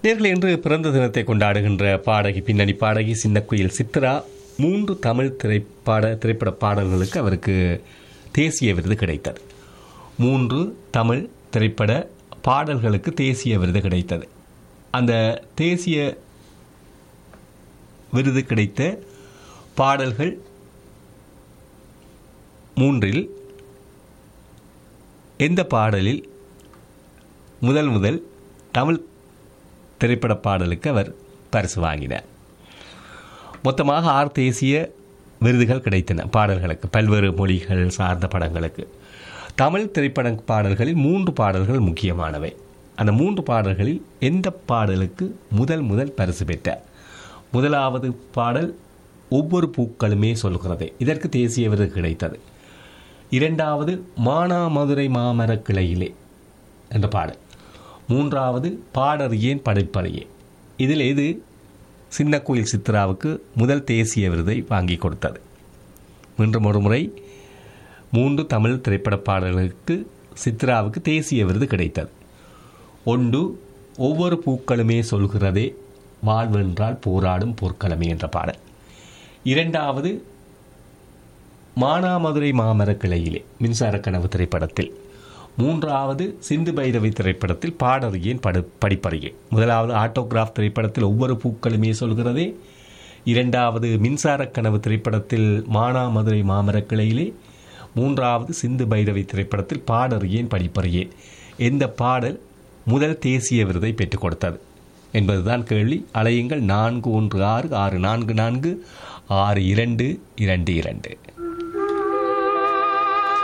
நேர்கள் இன்று பிறந்த தினத்தை கொண்டாடுகின்ற பாடகி பின்னணி பாடகி சின்னக்குயில் சித்ரா மூன்று தமிழ் திரைப்பாட திரைப்பட பாடல்களுக்கு அவருக்கு தேசிய விருது கிடைத்தது மூன்று தமிழ் திரைப்பட பாடல்களுக்கு தேசிய விருது கிடைத்தது அந்த தேசிய விருது கிடைத்த பாடல்கள் மூன்றில் எந்த பாடலில் முதல் முதல் தமிழ் திரைப்பட பாடலுக்கு அவர் பரிசு வாங்கினார் மொத்தமாக ஆறு தேசிய விருதுகள் கிடைத்தன பாடல்களுக்கு பல்வேறு மொழிகள் சார்ந்த படங்களுக்கு தமிழ் திரைப்பட பாடல்களில் மூன்று பாடல்கள் முக்கியமானவை அந்த மூன்று பாடல்களில் எந்த பாடலுக்கு முதல் முதல் பரிசு பெற்றார் முதலாவது பாடல் ஒவ்வொரு பூக்களுமே சொல்கிறதே இதற்கு தேசிய விருது கிடைத்தது இரண்டாவது மானாமதுரை மாமரக் கிளையிலே என்ற பாடல் மூன்றாவது பாடறியேன் படைப்பறியே இதில் எது சின்ன கோயில் சித்ராவுக்கு முதல் தேசிய விருதை வாங்கி கொடுத்தது மீண்டும் ஒரு முறை மூன்று தமிழ் திரைப்பட பாடல்களுக்கு சித்ராவுக்கு தேசிய விருது கிடைத்தது ஒன்று ஒவ்வொரு பூக்களுமே சொல்கிறதே வாழ்வென்றால் போராடும் போர்க்களமே என்ற பாடல் இரண்டாவது மானாமதுரை மாமர கிளையிலே மின்சார கனவு திரைப்படத்தில் மூன்றாவது சிந்து பைரவி திரைப்படத்தில் பாடறியேன் படு படிப்பறியே முதலாவது ஆட்டோகிராஃப் திரைப்படத்தில் ஒவ்வொரு பூக்களுமே சொல்கிறதே இரண்டாவது மின்சார கனவு திரைப்படத்தில் மானாமதுரை மாமர கிளையிலே மூன்றாவது சிந்து பைரவி திரைப்படத்தில் பாடறியேன் படிப்பறியேன் எந்த பாடல் முதல் தேசிய விருதை பெற்றுக் கொடுத்தது என்பதுதான் கேள்வி அலையுங்கள் நான்கு ஒன்று ஆறு ஆறு நான்கு நான்கு ஆறு இரண்டு இரண்டு இரண்டு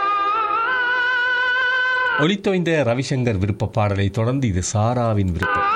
ஒலித்தோய்ந்த ரவிசங்கர் விருப்ப பாடலை தொடர்ந்து இது சாராவின் விருப்பம்